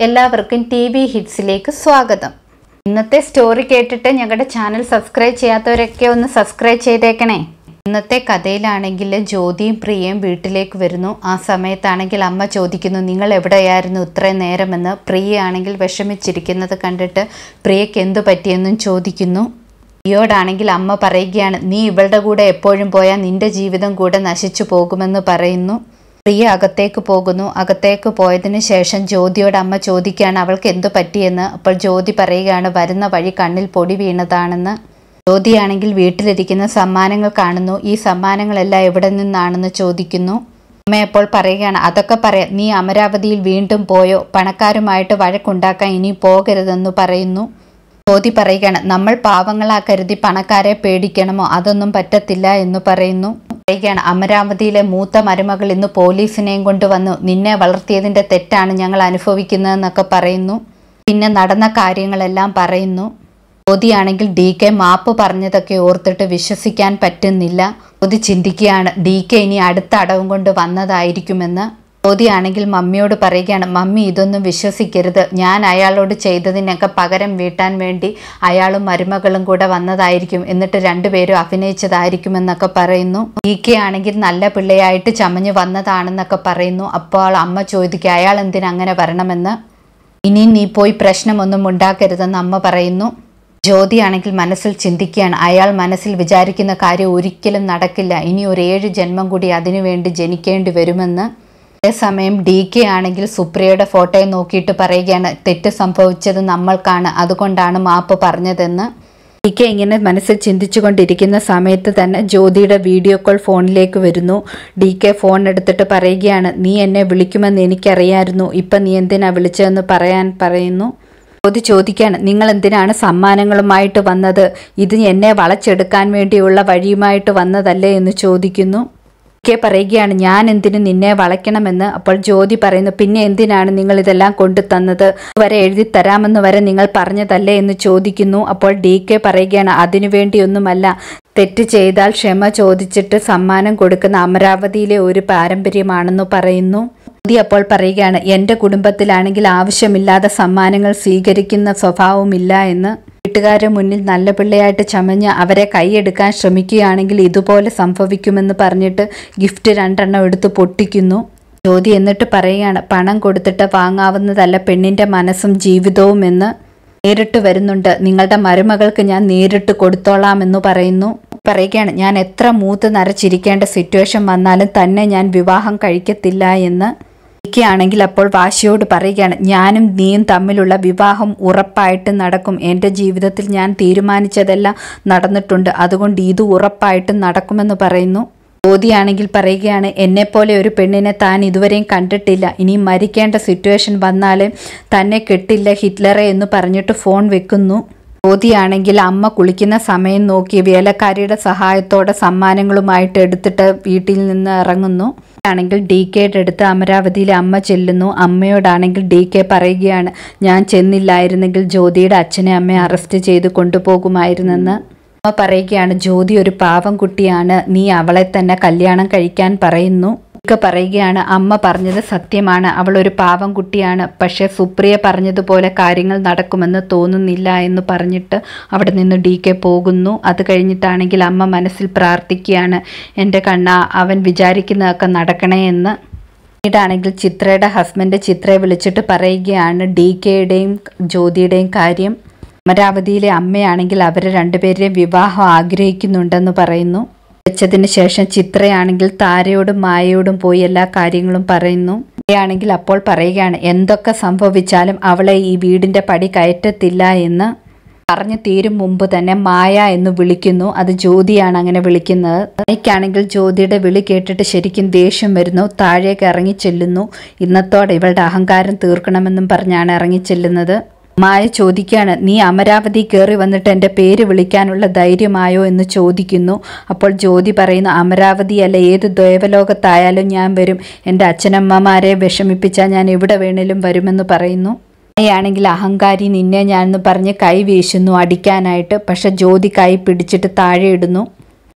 എല്ലാവർക്കും T V ഹിറ്റ്സിലേക്ക് സ്വാഗതം ഇന്നത്തെ സ്റ്റോറി കേട്ടിട്ട് ഞങ്ങളുടെ ചാനൽ സബ്സ്ക്രൈബ് ചെയ്യാത്തവരൊക്കെ ഒന്ന് സബ്സ്ക്രൈബ് ചെയ്തേക്കണേ ഇന്നത്തെ കഥയിലാണെങ്കിൽ ജ്യോതിയും പ്രിയയും വീട്ടിലേക്ക് വരുന്നു ആ സമയത്താണെങ്കിൽ അമ്മ ചോദിക്കുന്നു നിങ്ങൾ എവിടെയായിരുന്നു ഇത്രയും നേരമെന്ന് പ്രിയയാണെങ്കിൽ വിഷമിച്ചിരിക്കുന്നത് കണ്ടിട്ട് പ്രിയയ്ക്ക് എന്തു പറ്റിയെന്നും ചോദിക്കുന്നു പ്രിയോടാണെങ്കിൽ അമ്മ പറയുകയാണ് നീ ഇവളുടെ കൂടെ എപ്പോഴും പോയാൽ നിന്റെ ജീവിതം കൂടെ നശിച്ചു പോകുമെന്ന് പറയുന്നു പ്രിയ അകത്തേക്ക് പോകുന്നു അകത്തേക്ക് പോയതിനു ശേഷം ജ്യോതിയോട് അമ്മ ചോദിക്കുകയാണ് അവൾക്ക് എന്തു പറ്റിയെന്ന് അപ്പോൾ ജ്യോതി പറയുകയാണ് വരുന്ന വഴി കണ്ണിൽ പൊടി വീണതാണെന്ന് ജ്യോതിയാണെങ്കിൽ വീട്ടിലിരിക്കുന്ന സമ്മാനങ്ങൾ കാണുന്നു ഈ സമ്മാനങ്ങളെല്ലാം എവിടെ നിന്നാണെന്ന് ചോദിക്കുന്നു അമ്മ അപ്പോൾ പറയുകയാണ് അതൊക്കെ പറയാം നീ അമരാവതിയിൽ വീണ്ടും പോയോ പണക്കാരുമായിട്ട് വഴക്കുണ്ടാക്കാൻ ഇനി പോകരുതെന്ന് പറയുന്നു ജ്യോതി പറയുകയാണ് നമ്മൾ പാവങ്ങളാ കരുതി പണക്കാരെ പേടിക്കണമോ അതൊന്നും പറ്റത്തില്ല എന്ന് പറയുന്നു പറയുകയാണ് അമരാവതിയിലെ മൂത്ത മരുമകൾ ഇന്ന് പോലീസിനെയും കൊണ്ട് വന്നു നിന്നെ വളർത്തിയതിന്റെ തെറ്റാണ് ഞങ്ങൾ അനുഭവിക്കുന്നതെന്നൊക്കെ പറയുന്നു പിന്നെ നടന്ന കാര്യങ്ങളെല്ലാം പറയുന്നു ജ്യോതിയാണെങ്കിൽ ഡി കെ മാപ്പ് പറഞ്ഞതൊക്കെ ഓർത്തിട്ട് വിശ്വസിക്കാൻ പറ്റുന്നില്ല ജ്യോതി ചിന്തിക്കുകയാണ് ഡി കെ ഇനി അടുത്ത അടവും കൊണ്ട് വന്നതായിരിക്കുമെന്ന് ജ്യോതിയാണെങ്കിൽ മമ്മിയോട് പറയുകയാണ് മമ്മി ഇതൊന്നും വിശ്വസിക്കരുത് ഞാൻ അയാളോട് ചെയ്തതിനൊക്കെ പകരം വീട്ടാൻ വേണ്ടി അയാളും മരുമകളും കൂടെ വന്നതായിരിക്കും എന്നിട്ട് രണ്ടുപേരും അഭിനയിച്ചതായിരിക്കുമെന്നൊക്കെ പറയുന്നു ഡി കെ ആണെങ്കിൽ നല്ല പിള്ളയായിട്ട് ചമഞ്ഞു വന്നതാണെന്നൊക്കെ പറയുന്നു അപ്പോൾ അമ്മ ചോദിക്കുക അയാൾ എന്തിനങ്ങനെ അങ്ങനെ വരണമെന്ന് ഇനി നീ പോയി പ്രശ്നമൊന്നും ഉണ്ടാക്കരുതെന്ന് അമ്മ പറയുന്നു ജ്യോതിയാണെങ്കിൽ മനസ്സിൽ ചിന്തിക്കുകയാണ് അയാൾ മനസ്സിൽ വിചാരിക്കുന്ന കാര്യം ഒരിക്കലും നടക്കില്ല ഇനി ഒരു ഏഴ് ജന്മം കൂടി അതിനുവേണ്ടി ജനിക്കേണ്ടി വരുമെന്ന് അതേസമയം ഡി കെ ആണെങ്കിൽ സുപ്രിയയുടെ ഫോട്ടോയെ നോക്കിയിട്ട് പറയുകയാണ് തെറ്റ് സംഭവിച്ചത് നമ്മൾക്കാണ് അതുകൊണ്ടാണ് മാപ്പ് പറഞ്ഞതെന്ന് ഡി കെ ഇങ്ങനെ മനസ്സിൽ ചിന്തിച്ചുകൊണ്ടിരിക്കുന്ന സമയത്ത് തന്നെ ജ്യോതിയുടെ വീഡിയോ കോൾ ഫോണിലേക്ക് വരുന്നു ഡി കെ ഫോൺ എടുത്തിട്ട് പറയുകയാണ് നീ എന്നെ വിളിക്കുമെന്ന് എനിക്കറിയായിരുന്നു ഇപ്പം നീ എന്തിനാ വിളിച്ചതെന്ന് പറയാൻ പറയുന്നു ജ്യോതി ചോദിക്കാണ് നിങ്ങൾ എന്തിനാണ് സമ്മാനങ്ങളുമായിട്ട് വന്നത് ഇത് എന്നെ വളച്ചെടുക്കാൻ വേണ്ടിയുള്ള വഴിയുമായിട്ട് വന്നതല്ലേ എന്ന് ചോദിക്കുന്നു കെ പറയുകയാണ് ഞാൻ എന്തിനു നിന്നെ വളയ്ക്കണമെന്ന് അപ്പോൾ ജ്യോതി പറയുന്നു പിന്നെ എന്തിനാണ് നിങ്ങൾ ഇതെല്ലാം കൊണ്ടു തന്നത് വരെ എഴുതി തരാമെന്ന് വരെ നിങ്ങൾ പറഞ്ഞതല്ലേ എന്ന് ചോദിക്കുന്നു അപ്പോൾ ഡി കെ പറയുകയാണ് അതിനു വേണ്ടിയൊന്നുമല്ല തെറ്റ് ചെയ്താൽ ക്ഷമ ചോദിച്ചിട്ട് സമ്മാനം കൊടുക്കുന്ന അമരാവതിയിലെ ഒരു പാരമ്പര്യമാണെന്ന് പറയുന്നു ജ്യോതി അപ്പോൾ പറയുകയാണ് എൻ്റെ കുടുംബത്തിലാണെങ്കിൽ ആവശ്യമില്ലാതെ സമ്മാനങ്ങൾ സ്വീകരിക്കുന്ന സ്വഭാവമില്ല എന്ന് വീട്ടുകാരുടെ മുന്നിൽ നല്ല പിള്ളയായിട്ട് ചമഞ്ഞ് അവരെ കൈയെടുക്കാൻ ശ്രമിക്കുകയാണെങ്കിൽ ഇതുപോലെ സംഭവിക്കുമെന്ന് പറഞ്ഞിട്ട് ഗിഫ്റ്റ് രണ്ടെണ്ണം എടുത്ത് പൊട്ടിക്കുന്നു ജ്യോതി എന്നിട്ട് പറയുകയാണ് പണം കൊടുത്തിട്ട് വാങ്ങാവുന്നതല്ല പെണ്ണിൻ്റെ മനസ്സും ജീവിതവും എന്ന് നേരിട്ട് വരുന്നുണ്ട് നിങ്ങളുടെ മരുമകൾക്ക് ഞാൻ നേരിട്ട് കൊടുത്തോളാമെന്ന് പറയുന്നു പറയുകയാണ് ഞാൻ എത്ര മൂത്ത് നരച്ചിരിക്കേണ്ട സിറ്റുവേഷൻ വന്നാലും തന്നെ ഞാൻ വിവാഹം കഴിക്കത്തില്ല എന്ന് എനിക്കാണെങ്കിൽ അപ്പോൾ വാശിയോട് പറയുകയാണ് ഞാനും നീയും തമ്മിലുള്ള വിവാഹം ഉറപ്പായിട്ടും നടക്കും എൻ്റെ ജീവിതത്തിൽ ഞാൻ തീരുമാനിച്ചതെല്ലാം നടന്നിട്ടുണ്ട് അതുകൊണ്ട് ഇത് ഉറപ്പായിട്ടും നടക്കുമെന്ന് പറയുന്നു ജ്യോതിയാണെങ്കിൽ പറയുകയാണ് എന്നെപ്പോലെ ഒരു പെണ്ണിനെ താൻ ഇതുവരെയും കണ്ടിട്ടില്ല ഇനി മരിക്കേണ്ട സിറ്റുവേഷൻ വന്നാലും തന്നെ കെട്ടില്ല ഹിറ്റ്ലറെ എന്ന് പറഞ്ഞിട്ട് ഫോൺ വെക്കുന്നു ജ്യോതിയാണെങ്കിൽ അമ്മ കുളിക്കുന്ന സമയം നോക്കി വേലക്കാരിയുടെ സഹായത്തോടെ സമ്മാനങ്ങളുമായിട്ട് എടുത്തിട്ട് വീട്ടിൽ നിന്ന് ഇറങ്ങുന്നു ആണെങ്കിൽ ഡി കെയുടെ അടുത്ത് അമരാവതിയിലെ അമ്മ ചെല്ലുന്നു അമ്മയോടാണെങ്കിൽ ഡി കെ പറയുകയാണ് ഞാൻ ചെന്നില്ലായിരുന്നെങ്കിൽ ജ്യോതിയുടെ അച്ഛനെ അമ്മയെ അറസ്റ്റ് ചെയ്ത് കൊണ്ടുപോകുമായിരുന്നെന്ന് അമ്മ പറയുകയാണ് ജ്യോതി ഒരു പാവം കുട്ടിയാണ് നീ അവളെ തന്നെ കല്യാണം കഴിക്കാൻ പറയുന്നു ഒക്കെ പറയുകയാണ് അമ്മ പറഞ്ഞത് സത്യമാണ് അവൾ ഒരു പാവം കുട്ടിയാണ് പക്ഷേ സുപ്രിയ പറഞ്ഞതുപോലെ കാര്യങ്ങൾ നടക്കുമെന്ന് തോന്നുന്നില്ല എന്ന് പറഞ്ഞിട്ട് അവിടെ നിന്ന് ഡി കെ പോകുന്നു അത് കഴിഞ്ഞിട്ടാണെങ്കിൽ അമ്മ മനസ്സിൽ പ്രാർത്ഥിക്കുകയാണ് എൻ്റെ കണ്ണ അവൻ വിചാരിക്കുന്നതൊക്കെ നടക്കണേ എന്ന് പിന്നീടാണെങ്കിൽ ചിത്രയുടെ ഹസ്ബൻഡ് ചിത്രയെ വിളിച്ചിട്ട് പറയുകയാണ് ഡി കെയുടെയും ജ്യോതിയുടെയും കാര്യം അമരാവതിയിലെ അമ്മയാണെങ്കിൽ അവർ രണ്ടുപേരെയും വിവാഹം ആഗ്രഹിക്കുന്നുണ്ടെന്ന് പറയുന്നു വെച്ചതിന് ശേഷം ചിത്രയാണെങ്കിൽ താരയോടും മായയോടും പോയി എല്ലാ കാര്യങ്ങളും പറയുന്നു ആണെങ്കിൽ അപ്പോൾ പറയുകയാണ് എന്തൊക്കെ സംഭവിച്ചാലും അവളെ ഈ വീടിന്റെ പടി കയറ്റത്തില്ല എന്ന് പറഞ്ഞു തീരും മുമ്പ് തന്നെ മായ എന്ന് വിളിക്കുന്നു അത് ജ്യോതിയാണ് അങ്ങനെ വിളിക്കുന്നത് എനിക്കാണെങ്കിൽ ജ്യോതിയുടെ വിളി കേട്ടിട്ട് ശരിക്കും ദേഷ്യം വരുന്നു താഴേക്ക് ഇറങ്ങി ചെല്ലുന്നു ഇന്നത്തോടെ ഇവളുടെ അഹങ്കാരം തീർക്കണമെന്നും പറഞ്ഞാണ് ഇറങ്ങി ചെല്ലുന്നത് മായ ചോദിക്കുകയാണ് നീ അമരാവതി കയറി വന്നിട്ട് എൻ്റെ പേര് വിളിക്കാനുള്ള ധൈര്യമായോ എന്ന് ചോദിക്കുന്നു അപ്പോൾ ജ്യോതി പറയുന്നു അമരാവതി അല്ല ഏത് ദ്വൈവലോകത്തായാലും ഞാൻ വരും എൻ്റെ അച്ഛനമ്മമാരെ വിഷമിപ്പിച്ചാൽ ഞാൻ എവിടെ വേണേലും വരുമെന്ന് പറയുന്നു ആണെങ്കിൽ അഹങ്കാരി നിന്നെ ഞാനെന്ന് പറഞ്ഞ് കൈ വീശുന്നു അടിക്കാനായിട്ട് പക്ഷെ ജ്യോതി കൈ പിടിച്ചിട്ട് താഴെ ഇടുന്നു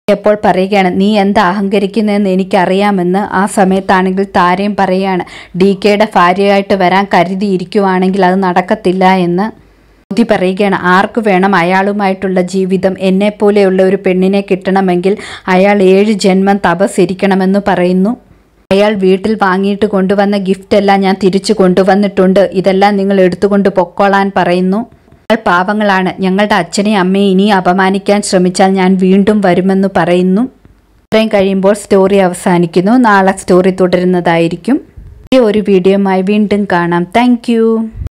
എപ്പോൾ പറയുകയാണ് നീ എന്താ അഹങ്കരിക്കുന്നതെന്ന് എനിക്കറിയാമെന്ന് ആ സമയത്താണെങ്കിൽ താരയും പറയുകയാണ് ഡി കെയുടെ ഭാര്യയായിട്ട് വരാൻ കരുതിയിരിക്കുവാണെങ്കിൽ അത് നടക്കത്തില്ല എന്ന് ജ്യോതി പറയുകയാണ് ആർക്കു വേണം അയാളുമായിട്ടുള്ള ജീവിതം എന്നെപ്പോലെയുള്ള ഒരു പെണ്ണിനെ കിട്ടണമെങ്കിൽ അയാൾ ഏഴ് ജന്മം തപസ്സിരിക്കണമെന്ന് പറയുന്നു അയാൾ വീട്ടിൽ വാങ്ങിയിട്ട് കൊണ്ടുവന്ന ഗിഫ്റ്റ് എല്ലാം ഞാൻ തിരിച്ചു കൊണ്ടുവന്നിട്ടുണ്ട് ഇതെല്ലാം നിങ്ങൾ എടുത്തുകൊണ്ട് പൊക്കോളാൻ പറയുന്നു ഞങ്ങൾ പാവങ്ങളാണ് ഞങ്ങളുടെ അച്ഛനെയും അമ്മയും ഇനി അപമാനിക്കാൻ ശ്രമിച്ചാൽ ഞാൻ വീണ്ടും വരുമെന്ന് പറയുന്നു ഇത്രയും കഴിയുമ്പോൾ സ്റ്റോറി അവസാനിക്കുന്നു നാളെ സ്റ്റോറി തുടരുന്നതായിരിക്കും ഈ ഒരു വീഡിയോയുമായി വീണ്ടും കാണാം താങ്ക്